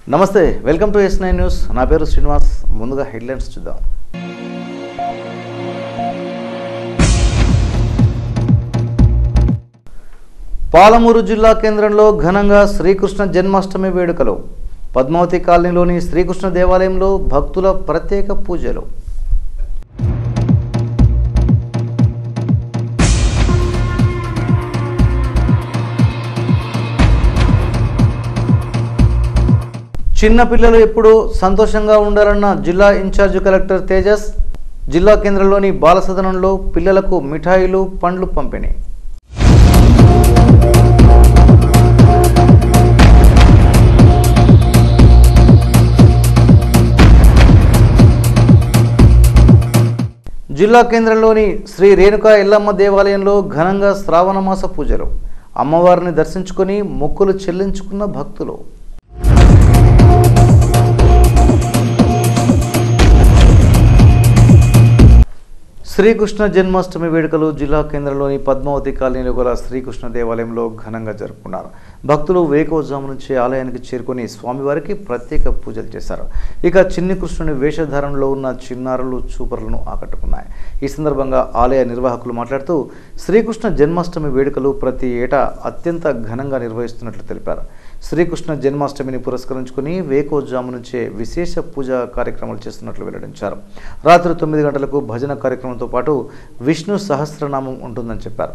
నమస్తే welcome to S nine news నా పేరు శ్రీనివాస్ ముందుగా హెడ్లైన్స్ చూద్దాం పాలమూరు జిల్లా కేంద్రంలో ఘనంగా శ్రీకృష్ణ జన్మాష్టమి వేడుకలు పద్మావతి కాలనీలోని శ్రీకృష్ణ దేవాలయంలో భక్తుల ప్రత్యేక పూజలు చిన్న పిల్లలు ఎప్పుడూ సంతోషంగా ఉండాలన్న జిల్లా ఇన్ఛార్జ్ కలెక్టర్ తేజస్ జిల్లా కేంద్రంలోని బాలసదనంలో పిల్లలకు మిఠాయిలు పండ్లు పంపిణీ జిల్లా కేంద్రంలోని శ్రీ రేణుకా ఎల్లమ్మ దేవాలయంలో ఘనంగా శ్రావణమాస పూజలు అమ్మవారిని దర్శించుకొని మొక్కులు చెల్లించుకున్న భక్తులు శ్రీకృష్ణ జన్మాష్టమి వేడుకలు జిల్లా కేంద్రంలోని పద్మావతి కాలనీలో గల శ్రీకృష్ణ దేవాలయంలో ఘనంగా జరుపుకున్నారు భక్తులు వేకోజాము నుంచి ఆలయానికి చేరుకొని స్వామివారికి ప్రత్యేక పూజలు చేశారు ఇక చిన్ని కృష్ణుని వేషధారణలో ఉన్న చిన్నారులు చూపరులను ఆకట్టుకున్నాయి ఈ సందర్భంగా ఆలయ నిర్వాహకులు మాట్లాడుతూ శ్రీకృష్ణ జన్మాష్టమి వేడుకలు ప్రతి ఏటా అత్యంత ఘనంగా నిర్వహిస్తున్నట్లు తెలిపారు శ్రీకృష్ణ జన్మాష్టమిని పురస్కరించుకుని వేకోజాము నుంచే విశేష పూజా కార్యక్రమాలు చేస్తున్నట్లు వెల్లడించారు రాత్రి తొమ్మిది గంటలకు భజన కార్యక్రమంతో పాటు విష్ణు సహస్రనామం ఉంటుందని చెప్పారు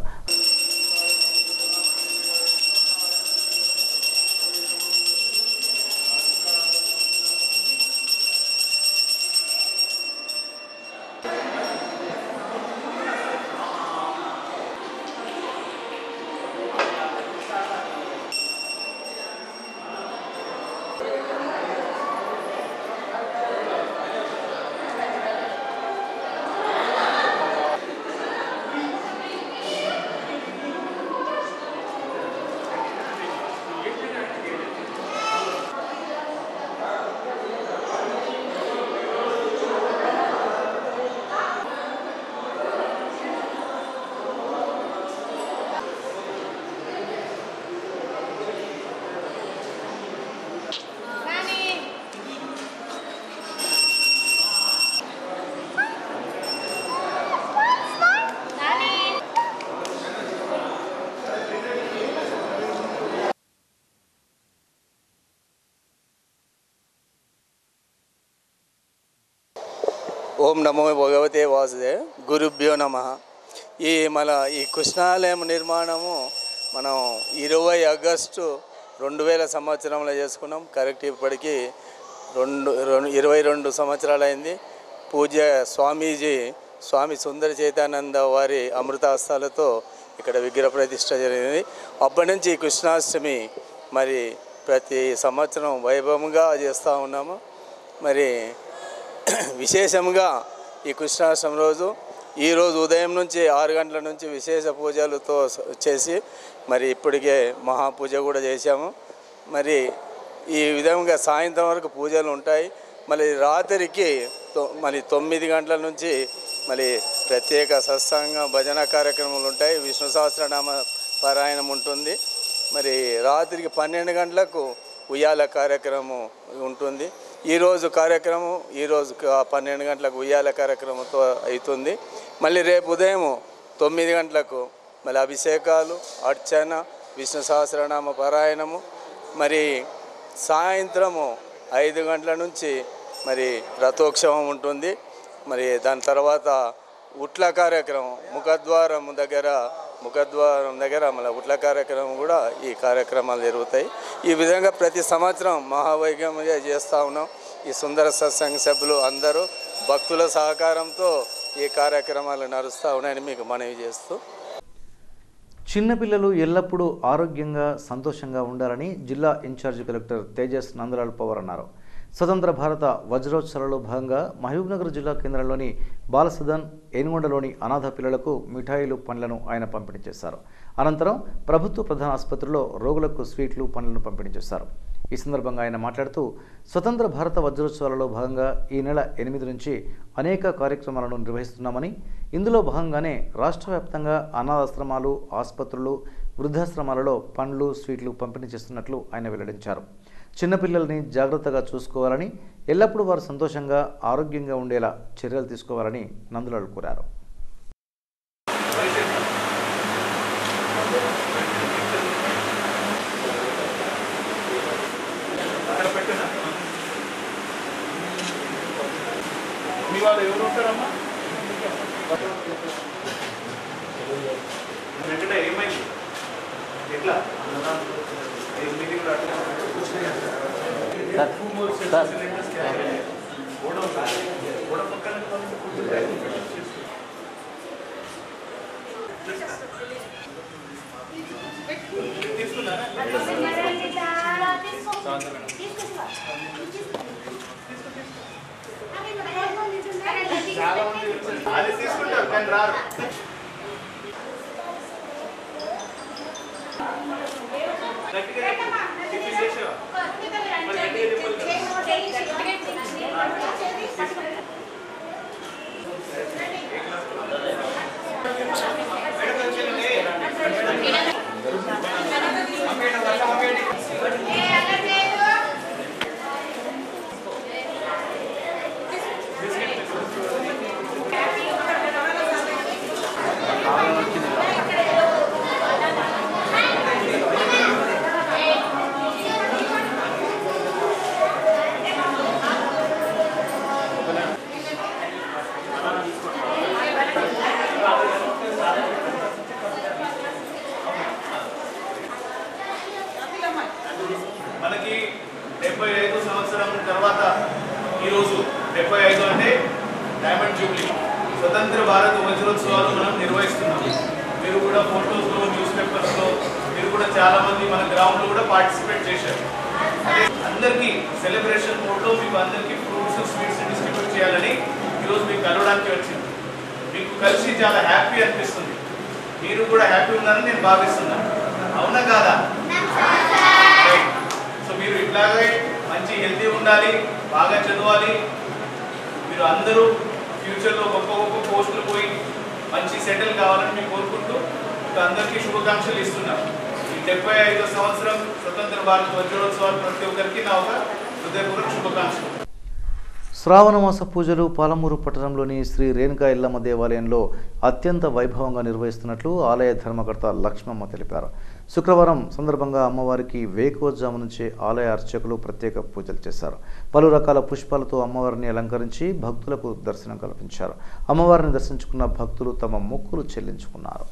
ఓం నమో భగవతే వాసుదే గురుభ్యో నమ ఈ మన ఈ కృష్ణాలయం నిర్మాణము మనం ఇరవై ఆగస్టు రెండు వేల సంవత్సరంలో చేసుకున్నాం కరెక్ట్ ఇప్పటికి రెండు రెండు ఇరవై రెండు సంవత్సరాలు అయింది పూజ స్వామీజీ స్వామి సుందర చైతానంద వారి అమృతాస్తాలతో ఇక్కడ విగ్రహ ప్రతిష్ట జరిగింది అప్పటి నుంచి ఈ కృష్ణాష్టమి మరి ప్రతి సంవత్సరం వైభవంగా చేస్తూ ఉన్నాము మరి విశేషంగా ఈ కృష్ణాష్టమి రోజు ఈరోజు ఉదయం నుంచి ఆరు గంటల నుంచి విశేష పూజలతో స- చేసి మరి ఇప్పటికే మహాపూజ కూడా చేశాము మరి ఈ విధంగా సాయంత్రం వరకు పూజలు ఉంటాయి మళ్ళీ రాత్రికి తొ- మరి తొమ్మిది గంటల నుంచి మరి ప్రత్యేక సత్సంగ భజన కార్యక్రమాలు ఉంటాయి విష్ణు సహస్రనామ పారాయణం ఉంటుంది మరి రాత్రికి పన్నెండు గంటలకు ఉయ్యాల కార్యక్రమం ఉంటుంది ఈరోజు కార్యక్రమం ఈరోజు క- పన్నెండు గంటలకు ఉయ్యాల కార్యక్రమంతో అవుతుంది మళ్ళీ రేపు ఉదయం తొమ్మిది గంటలకు మళ్ళీ అభిషేకాలు అర్చన విష్ణు సహస్రనామ పారాయణము మరి సాయంత్రము ఐదు గంటల నుంచి మరి రథోత్సవం ఉంటుంది మరి దాని తర్వాత ఉట్ల కార్యక్రమం ముఖద్వారం దగ్గర ముఖద్వారం దగ్గర మన ఉట్ల కార్యక్రమం కూడా ఈ కార్యక్రమాలు జరుగుతాయి ఈ విధంగా ప్రతి సంవత్సరం మహావైద్యంగా చేస్తూ ఉన్నాం ఈ సుందర సత్సంగ సభ్యులు అందరూ భక్తుల సహకారంతో ఈ కార్యక్రమాలు నడుస్తూ ఉన్నాయని మీకు మనవి చేస్తూ చిన్నపిల్లలు ఎల్లప్పుడూ ఆరోగ్యంగా సంతోషంగా ఉండాలని జిల్లా ఇన్ఛార్జ్ కలెక్టర్ తేజస్ నందలాల్ పవర్ అన్నారు స్వతంత్ర భారత వజ్రోత్సవాలలో భాగంగా మహబూబ్నగర్ జిల్లా కేంద్రంలోని బాలసదన్ ఏనుగొండలోని అనాథ పిల్లలకు మిఠాయిలు పండ్లను ఆయన పంపిణీ చేశారు అనంతరం ప్రభుత్వ ప్రధాన ఆసుపత్రిలో రోగులకు స్వీట్లు పండ్లను పంపిణీ చేశారు ఈ సందర్భంగా ఆయన మాట్లాడుతూ స్వతంత్ర భారత వజ్రోత్సవాలలో భాగంగా ఈ నెల ఎనిమిది నుంచి అనేక కార్యక్రమాలను నిర్వహిస్తున్నామని ఇందులో భాగంగానే రాష్ట్ర వ్యాప్తంగా అనాథాశ్రమాలు ఆసుపత్రులు వృద్ధాశ్రమాలలో పండ్లు స్వీట్లు పంపిణీ చేస్తున్నట్లు ఆయన వెల్లడించారు చిన్నపిల్లల్ని జాగ్రత్తగా చూసుకోవాలని ఎల్లప్పుడూ వారు సంతోషంగా ఆరోగ్యంగా ఉండేలా చర్యలు తీసుకోవాలని నందులాలు కోరారు మీ వాళ్ళు ఎవరు ఉంటారమ్మా వెంకట ఏమైంది ఎట్లా ఏ మీటింగ్ తీసుకున్నారా చాలా మంది అది తీసుకుంటారు కానీ రారు గట్టిగా చెప్పు. టిఫిన్ చేసావా? మరి గట్టిగా చెప్పాలి కదా. మేడం వచ్చేయండి. మనకి డెబ్బై ఐదు సంవత్సరం తర్వాత ఈరోజు డెబ్బై ఐదు అంటే డైమండ్ జూబ్లీ స్వతంత్ర భారత వజ్రోత్సవాలు మనం నిర్వహిస్తున్నాం మీరు కూడా ఫోటోస్లో న్యూస్ పేపర్స్లో మీరు కూడా చాలా మంది మన గ్రౌండ్లో కూడా పార్టిసిపేట్ చేశారు అదే అందరికీ సెలబ్రేషన్ మోడ్లో మీకు అందరికీ ఫ్రూట్స్ స్వీట్స్ డిస్ట్రిబ్యూట్ చేయాలని ఈరోజు మీకు కలవడానికి వచ్చింది మీకు కలిసి చాలా హ్యాపీ అనిపిస్తుంది మీరు కూడా హ్యాపీ ఉన్నారని నేను భావిస్తున్నాను అవునా కాదా Right. సో మీరు ఇట్లాగే మంచి హెల్తీ ఉండాలి బాగా చదవాలి మీరు అందరూ ఫ్యూచర్లో గొప్ప గొప్ప పోస్టులు పోయి మంచి సెటిల్ కావాలని మేము కోరుకుంటూ మీకు అందరికీ శుభాకాంక్షలు ఇస్తున్నాను ఈ డెబ్బై ఐదో సంవత్సరం స్వతంత్ర భారత వజ్రోత్సవాలు ప్రతి ఒక్కరికి నా ఒక హృదయపూర్వక శుభాకాంక్షలు శ్రావణమాస పూజలు పాలమూరు పట్టణంలోని శ్రీ రేణుకా ఎల్లమ్మ దేవాలయంలో అత్యంత వైభవంగా నిర్వహిస్తున్నట్లు ఆలయ ధర్మకర్త లక్ష్మమ్మ తెలిపారు శుక్రవారం సందర్భంగా అమ్మవారికి వేకోజాము నుంచే ఆలయ అర్చకులు ప్రత్యేక పూజలు చేశారు పలు రకాల పుష్పాలతో అమ్మవారిని అలంకరించి భక్తులకు దర్శనం కల్పించారు అమ్మవారిని దర్శించుకున్న భక్తులు తమ మొక్కులు చెల్లించుకున్నారు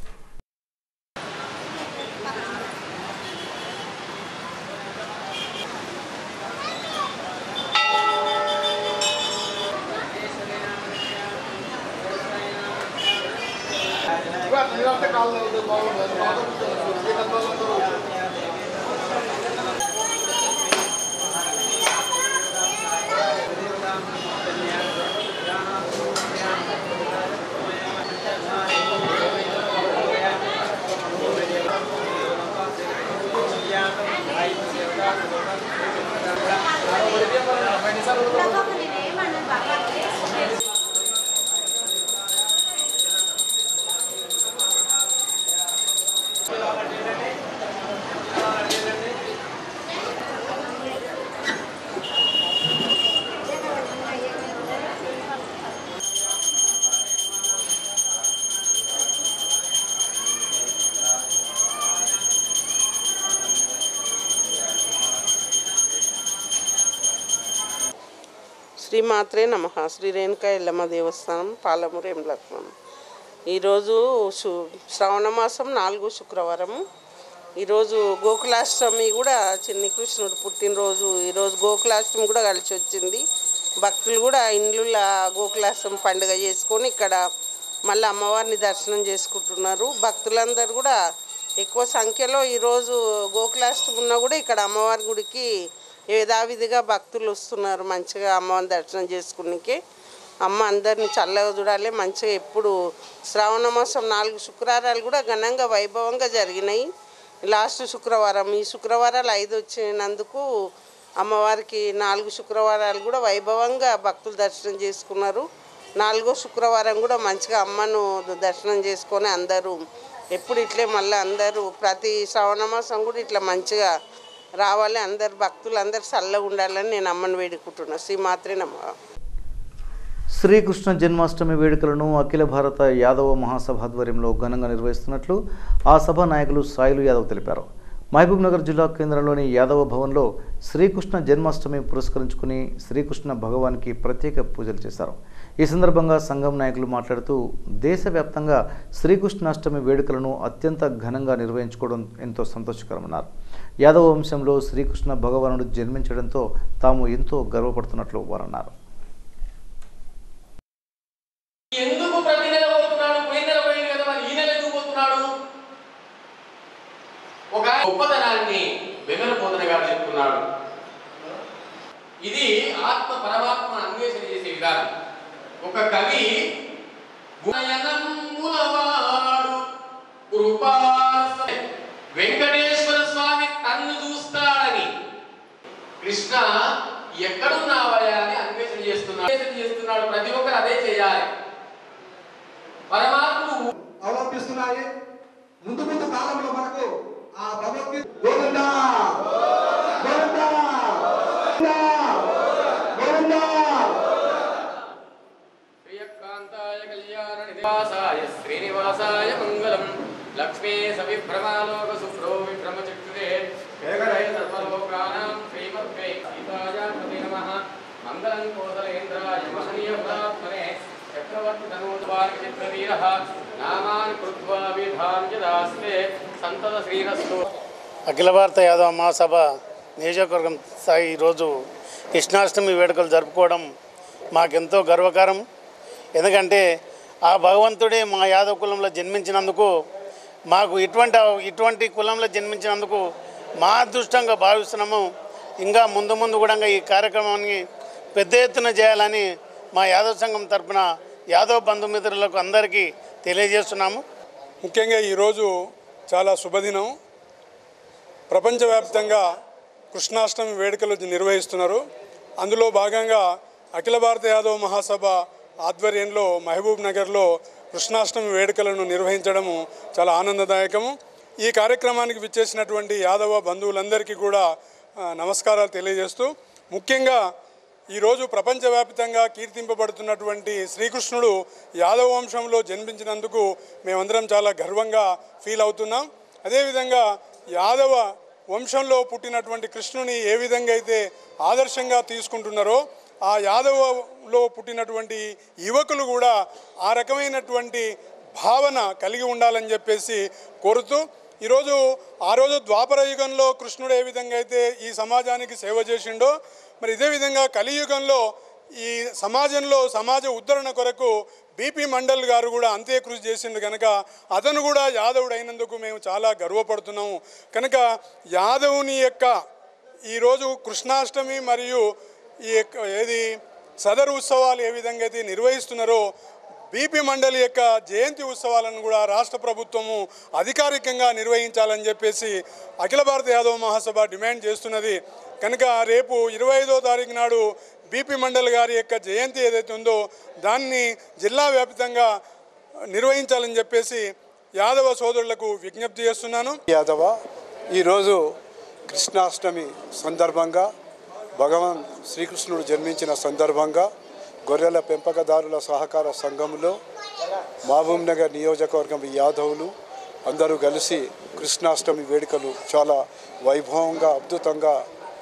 శ్రీమాత్రే నమ శ్రీ రేణుకా ఎల్లమ్మ దేవస్థానం పాలమూరు ఎంలక్నం ఈరోజు శు శ్రావణ మాసం నాలుగు శుక్రవారము ఈరోజు గోకులాష్టమి కూడా చిన్ని కృష్ణుడు పుట్టినరోజు ఈరోజు గోకులాష్టమి కూడా కలిసి వచ్చింది భక్తులు కూడా ఇండ్లలో గోకులాష్టమి పండుగ చేసుకొని ఇక్కడ మళ్ళీ అమ్మవారిని దర్శనం చేసుకుంటున్నారు భక్తులందరూ కూడా ఎక్కువ సంఖ్యలో ఈరోజు గోకులాష్టమి ఉన్నా కూడా ఇక్కడ అమ్మవారి గుడికి యథావిధిగా భక్తులు వస్తున్నారు మంచిగా అమ్మవారిని దర్శనం చేసుకునికి అమ్మ అందరిని చల్లగా చూడాలి మంచిగా ఎప్పుడు శ్రావణ మాసం నాలుగు శుక్రవారాలు కూడా ఘనంగా వైభవంగా జరిగినాయి లాస్ట్ శుక్రవారం ఈ శుక్రవారాలు ఐదు వచ్చినందుకు అమ్మవారికి నాలుగు శుక్రవారాలు కూడా వైభవంగా భక్తులు దర్శనం చేసుకున్నారు నాలుగో శుక్రవారం కూడా మంచిగా అమ్మను దర్శనం చేసుకొని అందరూ ఎప్పుడు ఇట్లే మళ్ళీ అందరూ ప్రతి శ్రావణ మాసం కూడా ఇట్లా మంచిగా రావాలి అందరు భక్తులు అందరు చల్లగా ఉండాలని నేను అమ్మని వేడుకుంటున్నా శ్రీమాత్రే నమ్మ శ్రీకృష్ణ జన్మాష్టమి వేడుకలను అఖిల భారత యాదవ మహాసభ ఆధ్వర్యంలో ఘనంగా నిర్వహిస్తున్నట్లు ఆ సభ నాయకులు సాయిలు యాదవ్ తెలిపారు మహబూబ్ నగర్ జిల్లా కేంద్రంలోని యాదవ భవన్లో శ్రీకృష్ణ జన్మాష్టమి పురస్కరించుకుని శ్రీకృష్ణ భగవానికి ప్రత్యేక పూజలు చేశారు ఈ సందర్భంగా సంఘం నాయకులు మాట్లాడుతూ దేశవ్యాప్తంగా శ్రీకృష్ణాష్టమి వేడుకలను అత్యంత ఘనంగా నిర్వహించుకోవడం ఎంతో సంతోషకరమన్నారు యాదవ వంశంలో శ్రీకృష్ణ భగవానుడు జన్మించడంతో తాము ఎంతో గర్వపడుతున్నట్లు వారు అన్నారు ఎందుకు ప్రతి నెల పోతున్నాడు పోయిన నెల పోయింది కదా మరి ఈ నెల ఎందుకు పోతున్నాడు ఒక గొప్పతనాన్ని వెన్నెలపోతన గారు చెప్తున్నాడు ఇది ఆత్మ పరమాత్మ అన్వేషణ చేసే విధానం ఒక కవి గుణయనమ్ములవాడు కృపాస వెంకటేశ్వర స్వామి తన్ను చూస్తాడని కృష్ణ ఎక్కడున్నావయ్యా అని అన్వేషణ చేస్తున్నాడు అన్వేషణ చేస్తున్నాడు ప్రతి ఒక్కరు అదే చేయాలి పరమాత్ముడు అవలంబిస్తున్నాయి ముందు ముందు కాలంలో మనకు ఆ భగవద్గీత గోవిందా గోవిందా గోవిందా ప్రియకాంతాయ కళ్యాణ నివాసాయ శ్రీనివాసాయ మంగళం లక్ష్మీ సవిభ్రమాలోక శుభ్రో విభ్రమ చక్షురే జగదయ సర్వలోకానాం శ్రీమద్వై సీతాయా ప్రతి నమః మంగళం కోసలేంద్రాయ మహనీయ ప్రాత్మనే చక్రవర్తి ధనోద్వారికి చిత్రవీరః నామాని కృత్వా విధాన్ యదాస్తే సంతత శ్రీరస్తు అఖిల భారత యాదవ మహాసభ నియోజకవర్గం స్థాయి ఈరోజు కృష్ణాష్టమి వేడుకలు జరుపుకోవడం మాకెంతో గర్వకారం ఎందుకంటే ఆ భగవంతుడే మా యాదవ కులంలో జన్మించినందుకు మాకు ఇటువంటి ఇటువంటి కులంలో జన్మించినందుకు మా అదృష్టంగా భావిస్తున్నాము ఇంకా ముందు ముందు కూడా ఈ కార్యక్రమాన్ని పెద్ద ఎత్తున చేయాలని మా యాదవ సంఘం తరపున యాదవ బంధుమిత్రులకు అందరికీ తెలియజేస్తున్నాము ముఖ్యంగా ఈరోజు చాలా శుభదినం ప్రపంచవ్యాప్తంగా కృష్ణాష్టమి వేడుకలు నిర్వహిస్తున్నారు అందులో భాగంగా అఖిల భారత యాదవ మహాసభ ఆధ్వర్యంలో మహబూబ్ నగర్లో కృష్ణాష్టమి వేడుకలను నిర్వహించడము చాలా ఆనందదాయకము ఈ కార్యక్రమానికి విచ్చేసినటువంటి యాదవ బంధువులందరికీ కూడా ఆ, నమస్కారాలు తెలియజేస్తూ ముఖ్యంగా ఈరోజు ప్రపంచవ్యాప్తంగా కీర్తింపబడుతున్నటువంటి శ్రీకృష్ణుడు యాదవ వంశంలో జన్మించినందుకు మేమందరం చాలా గర్వంగా ఫీల్ అవుతున్నాం అదేవిధంగా యాదవ వంశంలో పుట్టినటువంటి కృష్ణుని ఏ విధంగా అయితే ఆదర్శంగా తీసుకుంటున్నారో ఆ యాదవలో పుట్టినటువంటి యువకులు కూడా ఆ రకమైనటువంటి భావన కలిగి ఉండాలని చెప్పేసి కోరుతూ ఈరోజు ఆ రోజు ద్వాపర యుగంలో కృష్ణుడు ఏ విధంగా అయితే ఈ సమాజానికి సేవ చేసిండో మరి ఇదే విధంగా కలియుగంలో ఈ సమాజంలో సమాజ ఉద్ధరణ కొరకు బీపీ మండల్ గారు కూడా అంతే కృషి చేసిండు కనుక అతను కూడా యాదవుడు అయినందుకు మేము చాలా గర్వపడుతున్నాము కనుక యాదవుని యొక్క ఈరోజు కృష్ణాష్టమి మరియు ఈ యొక్క ఏది సదర్ ఉత్సవాలు ఏ విధంగా అయితే నిర్వహిస్తున్నారో బీపీ మండలి యొక్క జయంతి ఉత్సవాలను కూడా రాష్ట్ర ప్రభుత్వము అధికారికంగా నిర్వహించాలని చెప్పేసి అఖిల భారత యాదవ మహాసభ డిమాండ్ చేస్తున్నది కనుక రేపు ఇరవై ఐదో తారీఖు నాడు బీపీ మండల్ గారి యొక్క జయంతి ఏదైతే ఉందో దాన్ని జిల్లా వ్యాప్తంగా నిర్వహించాలని చెప్పేసి యాదవ సోదరులకు విజ్ఞప్తి చేస్తున్నాను యాదవ ఈరోజు కృష్ణాష్టమి సందర్భంగా భగవాన్ శ్రీకృష్ణుడు జన్మించిన సందర్భంగా గొర్రెల పెంపకదారుల సహకార సంఘంలో మహబూబ్ నగర్ నియోజకవర్గం యాదవులు అందరూ కలిసి కృష్ణాష్టమి వేడుకలు చాలా వైభవంగా అద్భుతంగా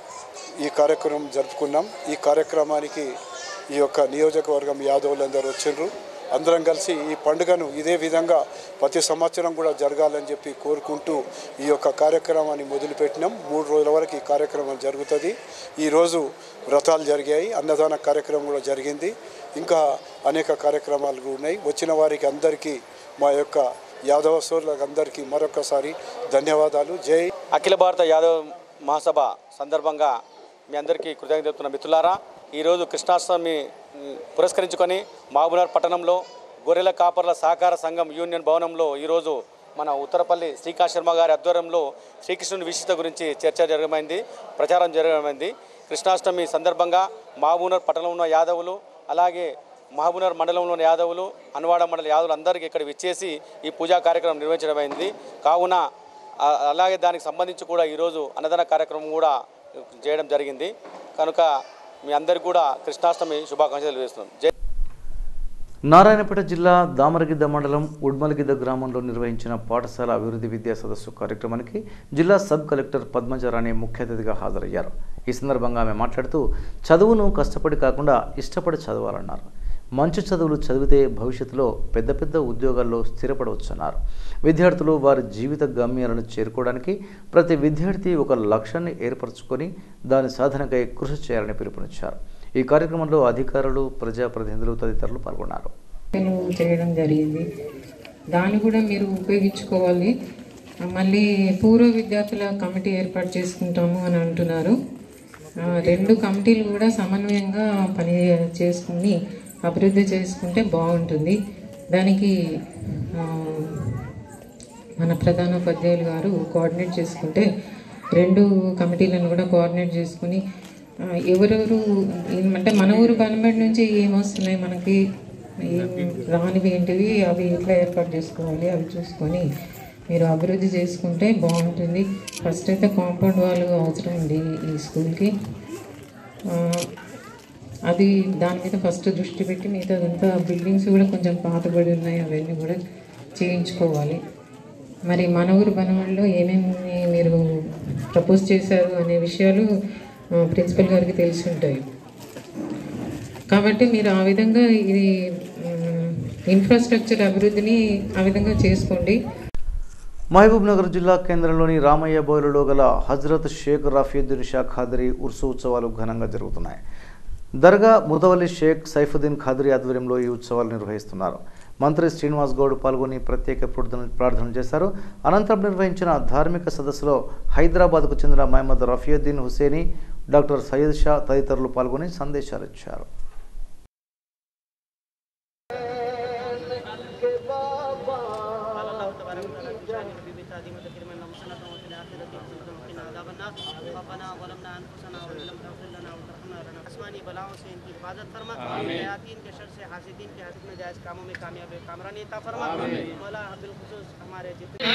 ఈ కార్యక్రమం జరుపుకున్నాం ఈ కార్యక్రమానికి ఈ యొక్క నియోజకవర్గం యాదవులందరూ వచ్చిండ్రు అందరం కలిసి ఈ పండుగను ఇదే విధంగా ప్రతి సంవత్సరం కూడా జరగాలని చెప్పి కోరుకుంటూ ఈ యొక్క కార్యక్రమాన్ని మొదలుపెట్టినాం మూడు రోజుల వరకు ఈ కార్యక్రమం జరుగుతుంది ఈరోజు వ్రతాలు జరిగాయి అన్నదాన కార్యక్రమం కూడా జరిగింది ఇంకా అనేక కార్యక్రమాలు కూడా ఉన్నాయి వచ్చిన వారికి అందరికీ మా యొక్క యాదవ సోదరులకు అందరికీ మరొకసారి ధన్యవాదాలు జై అఖిల భారత యాదవ్ మహాసభ సందర్భంగా మీ అందరికీ కృతజ్ఞత చెప్తున్న మిత్రులారా ఈరోజు కృష్ణాష్టమి మ్, పురస్కరించుకొని మహబూబ్నగర్ పట్టణంలో గొర్రెల కాపర్ల సహకార సంఘం యూనియన్ భవనంలో ఈరోజు మన ఉత్తరపల్లి శ్రీకాంత్ శర్మ గారి ఆధ్వర్యంలో శ్రీకృష్ణుని విశిష్టత గురించి చర్చ జరగమైంది ప్రచారం జరగమైంది కృష్ణాష్టమి సందర్భంగా మహబూబ్నగర్ పట్టణంలో ఉన్న యాదవులు అలాగే మహబూబ్నగర్ మండలంలోని యాదవులు అన్వాడ మండల యాదవులు అందరికీ ఇక్కడ విచ్చేసి ఈ పూజా కార్యక్రమం నిర్వహించడమైంది కావున ఆ- అలాగే దానికి సంబంధించి కూడా ఈరోజు అన్నదాన కార్యక్రమం కూడా చేయడం జరిగింది కనుక మీ అందరికీ కూడా కృష్ణాష్టమి శుభాకాంక్షలు తెలియజేస్తున్నాం జై నారాయణపేట జిల్లా దామరగిద్ద మండలం ఉడ్మలగిద్ద గ్రామంలో నిర్వహించిన పాఠశాల అభివృద్ధి విద్యా సదస్సు కార్యక్రమానికి జిల్లా సబ్ కలెక్టర్ పద్మజారాణి ముఖ్య అతిథిగా హాజరయ్యారు ఈ సందర్భంగా ఆమె మాట్లాడుతూ చదువును కష్టపడి కాకుండా ఇష్టపడి చదవాలన్నారు మంచి చదువులు చదివితే భవిష్యత్తులో పెద్ద పెద్ద ఉద్యోగాల్లో స్థిరపడవచ్చన్నారు విద్యార్థులు వారి జీవిత గమ్యాలను చేరుకోవడానికి ప్రతి విద్యార్థి ఒక లక్ష్యాన్ని ఏర్పరచుకొని దాని సాధనకై కృషి చేయాలని పిలుపునిచ్చారు ఈ కార్యక్రమంలో అధికారులు ప్రజాప్రతినిధులు తదితరులు పాల్గొన్నారు నేను చేయడం జరిగింది దాన్ని కూడా మీరు ఉపయోగించుకోవాలి ఆ, మళ్ళీ పూర్వ విద్యార్థుల కమిటీ ఏర్పాటు చేసుకుంటాము అని అంటున్నారు ఆ, రెండు కమిటీలు కూడా సమన్వయంగా పని చేసుకుని అభివృద్ధి చేసుకుంటే బాగుంటుంది దానికి ఆ, మన ప్రధాన ఉపాధ్యాయులు గారు కోఆర్డినేట్ చేసుకుంటే రెండు కమిటీలను కూడా కోఆర్డినేట్ చేసుకుని ఆ, ఎవరెవరు ఏం- అంటే మన ఊరు పనిబడి నుంచి ఏమొస్తున్నాయి మనకి ఏం రానివి ఏంటివి అవి ఎట్లా ఏర్పాటు చేసుకోవాలి అవి చూసుకొని మీరు అభివృద్ధి చేసుకుంటే బాగుంటుంది ఫస్ట్ అయితే కాంపౌండ్ వాళ్ళు అవసరం ఉంది ఈ స్కూల్కి ఆ, అది దాని మీద ఫస్ట్ దృష్టి పెట్టి మిగతాదంతా బిల్డింగ్స్ కూడా కొంచెం పాతబడి ఉన్నాయి అవన్నీ కూడా చేయించుకోవాలి మరి మన ఊరు బనవాడలో ఏమేమి మీరు ప్రపోజ్ చేశారు అనే విషయాలు ఆ, ప్రిన్సిపల్ గారికి తెలిసి ఉంటాయి కాబట్టి మీరు ఆ విధంగా ఇది మ్, ఇన్ఫ్రాస్ట్రక్చర్ అభివృద్ధిని ఆ విధంగా చేసుకోండి మహబూబ్ నగర్ జిల్లా కేంద్రంలోని రామయ్య బోయలులో గల హజ్రత్ షేక్ రఫీయుద్దీన్ షా ఖాదరీ ఉర్సు ఉత్సవాలు ఘనంగా జరుగుతున్నాయి దర్గా ముదవల్లి షేక్ సైఫుద్దీన్ ఖాదరీ ఆధ్వర్యంలో ఈ ఉత్సవాలు నిర్వహిస్తున్నారు మంత్రి శ్రీనివాస్ గౌడ్ పాల్గొని ప్రత్యేక ప్రార్థన ప్రార్థనలు చేశారు అనంతరం నిర్వహించిన ధార్మిక సదస్సులో హైదరాబాద్కు చెందిన మహమ్మద్ రఫీయుద్దీన్ హుసేని డాక్టర్ సయ్యద్ షా తదితరులు పాల్గొని సందేశాలు ఇచ్చారు आसमानी बलाओं से इनकी हिफाजत फरमा शयातीन के शर से हासिदीन के हद में जायज कामों में कामयाबी कामरानी अता फरमा मौला बिलखुसूस हमारे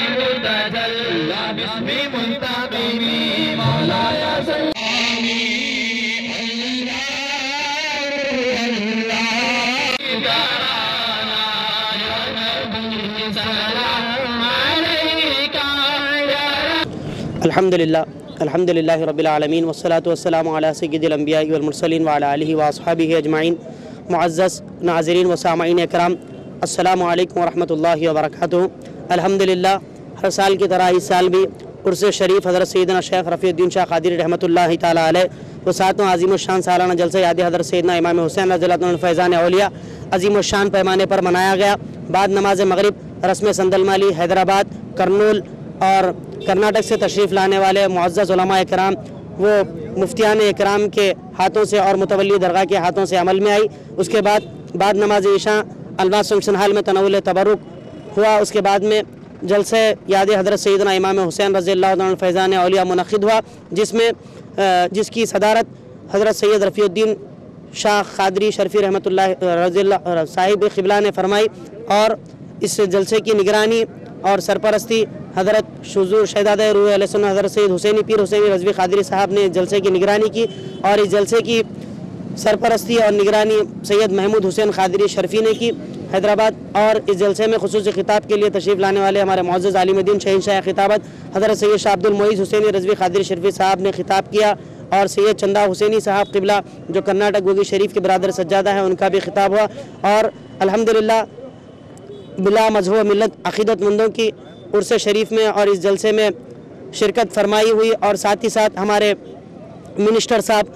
अल्हम्दुलिल्लाह अल्हम्दुलिल्लाह रब्बिल आलमीन वस्सलातु वस्सलामु अला सय्यिदिल अंबिया'i वल मुरसलीन व अला आलिहि व अस्हाबिहि अजमाइन मुअज़्ज़ज़ नाज़रीन व सामाईन इकराम अस्सलामु अलैकुम व रहमतुल्लाहि व बरकातुहू अल्हम्दुलिल्लाह हर साल की तरह इस साल भी उर्स शरीफ हज़रत सैदना शेख रफ़ीउद्दीन शाह क़ादिरी रहमतुल्लाहि ताला अलैह व सातों अजीम शान सालाना जलसा याद हज़रत सैदना इमाम हुसैन रज़ी फैज़ान औलिया अजीम शान पैमाने पर मनाया गया बाद नमाज मगरिब रस्म संदलमाली हैदराबाद करनूल और कर्नाटक से तशरीफ़ लाने वाले मुआज़ कराम वो मुफ्तियान कराम के हाथों से और मुतवली दरगाह के हाथों से अमल में आई उसके बाद बाद नमाज ईशा अलवास फंक्शन हाल में तनवल तबरुक हुआ उसके बाद में जलसे याद हज़रत सैदना इमाम हुसैन रज़ी फैज़ान अलिया मुनद हुआ जिसमें अ, जिसकी सदारत हज़रत सैयद रफ़ीउद्दीन शाह खादरी शर्फी रहमत रज़ी साहिब क़िबला ने फरमाई और इस जलसे की निगरानी और सरपरस्ती हज़रत शुजूर शहदाद रूह हज़रत सैद हुसैनी पीर हुसैनी रजवी खादरी साहब ने जलसे की निगरानी की और इस जलसे की सरपरस्ती और निगरानी सैयद महमूद हुसैन खादरी शर्फी ने की हैदराबाद और इस जलसे में खसूस खिताब के लिए तशरीफ़ लाने वाले हमारे मोज़ आलिमुद्दीन शहीन शाह खिताबत हज़रत सैयद शाह अब्दुल मोईज़ हुसैनी रजवी खादरी शर्फी साहब ने खिताब किया और सैयद चंदा हुसैनी साहब किबला जो कर्नाटक गोगी शरीफ के बरदर सज्जादा है उनका भी खिताब हुआ और अल्हम्दुलिल्लाह बिला मजहब मिलत अकीदतमंदों की उर्स शरीफ में और इस जलसे में शिरकत फरमाई हुई और साथ ही साथ हमारे मिनिस्टर साहब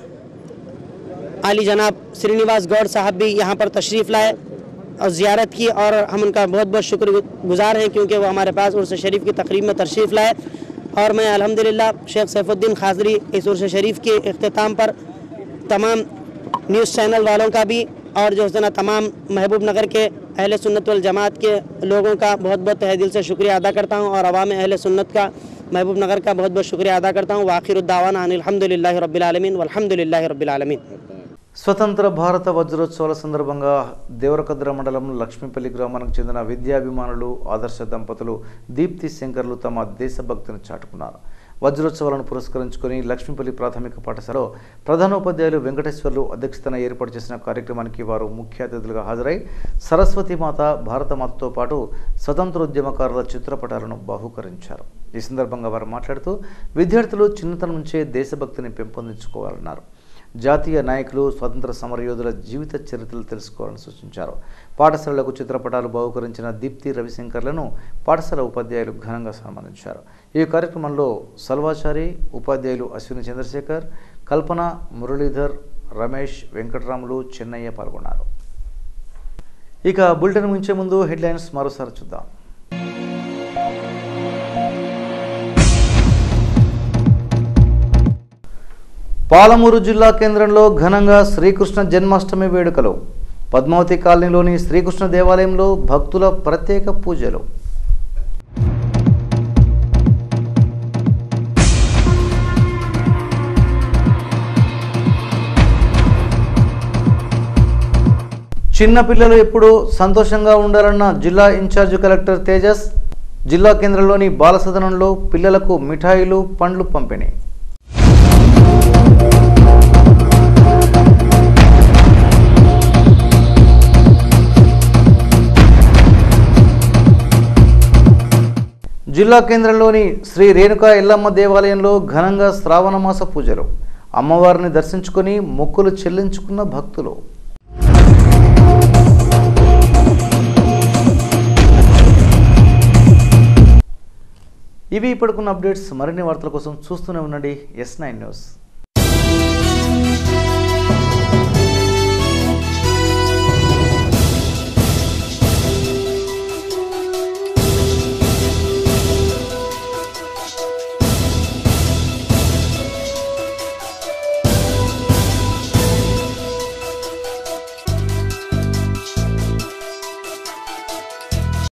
आली जनाब श्रीनिवास गौड़ साहब भी यहाँ पर तशरीफ़ लाए और ज़ियारत की और हम उनका बहुत बहुत शुक्र गुज़ार हैं क्योंकि वो हमारे पास उर्स शरीफ की तकरीब में तशरीफ़ लाए और मैं अल्हम्दुलिल्लाह शेख सैफुद्दीन खाजरी इस उर्स शरीफ के अख्ताम पर तमाम न्यूज़ चैनल वालों का भी और जो है ना तमाम महबूब नगर के अहल सुन्नत वल जमात के लोगों का बहुत बहुत तहे दिल से शुक्रिया अदा करता हूँ और अवाम अहल सुन्नत का महबूब नगर का बहुत बहुत शुक्रिया अदा करता हूँ वाखिर उद्दावाना अनिल हम्दुलिल्लाहि रब्बिल आलमीन वल्हम्दुलिल्लाहि रब्बिल आलमीन స్వతంత్ర భారత వజ్రోత్సవాల సందర్భంగా దేవరకద్ర మండలం లక్ష్మీపల్లి గ్రామానికి చెందిన విద్యాభిమానులు ఆదర్శ దంపతులు దీప్తి శంకర్లు తమ దేశభక్తిని చాటుకున్నారు వజ్రోత్సవాలను పురస్కరించుకొని లక్ష్మీపల్లి ప్రాథమిక పాఠశాలలో ప్రధానోపాధ్యాయులు వెంకటేశ్వర్లు అధ్యక్షతన ఏర్పాటు చేసిన కార్యక్రమానికి వారు ముఖ్య అతిథులుగా హాజరై సరస్వతీమాత భారతమాతతో పాటు స్వతంత్రోద్యమకారుల చిత్రపటాలను బహూకరించారు ఈ సందర్భంగా వారు మాట్లాడుతూ విద్యార్థులు చిన్నతనం నుంచే దేశభక్తిని పెంపొందించుకోవాలన్నారు జాతీయ నాయకులు స్వతంత్ర సమరయోధుల జీవిత చరిత్రలు తెలుసుకోవాలని సూచించారు పాఠశాలలకు చిత్రపటాలు బహుకరించిన దీప్తి రవిశంకర్లను పాఠశాల ఉపాధ్యాయులు ఘనంగా సన్మానించారు ఈ కార్యక్రమంలో సల్వాచారి ఉపాధ్యాయులు అశ్విని చంద్రశేఖర్ కల్పన మురళీధర్ రమేష్ వెంకటరాములు చెన్నయ్య పాల్గొన్నారు ఇక బులెటిన్ ముంచే ముందు హెడ్లైన్స్ మరోసారి చూద్దాం పాలమూరు జిల్లా కేంద్రంలో ఘనంగా శ్రీకృష్ణ జన్మాష్టమి వేడుకలు పద్మావతి కాలనీలోని శ్రీకృష్ణ దేవాలయంలో భక్తుల ప్రత్యేక పూజలు చిన్న పిల్లలు ఎప్పుడూ సంతోషంగా ఉండాలన్న జిల్లా ఇన్ఛార్జ్ కలెక్టర్ తేజస్ జిల్లా కేంద్రంలోని బాలసదనంలో పిల్లలకు మిఠాయిలు పండ్లు పంపిణీ జిల్లా కేంద్రంలోని శ్రీ రేణుకా ఎల్లమ్మ దేవాలయంలో ఘనంగా శ్రావణమాస పూజలు అమ్మవారిని దర్శించుకొని మొక్కులు చెల్లించుకున్న భక్తులు ఇవి ఇప్పటికున్న అప్డేట్స్ మరిన్ని వార్తల కోసం చూస్తూనే ఉండండి ఎస్ నైన్ న్యూస్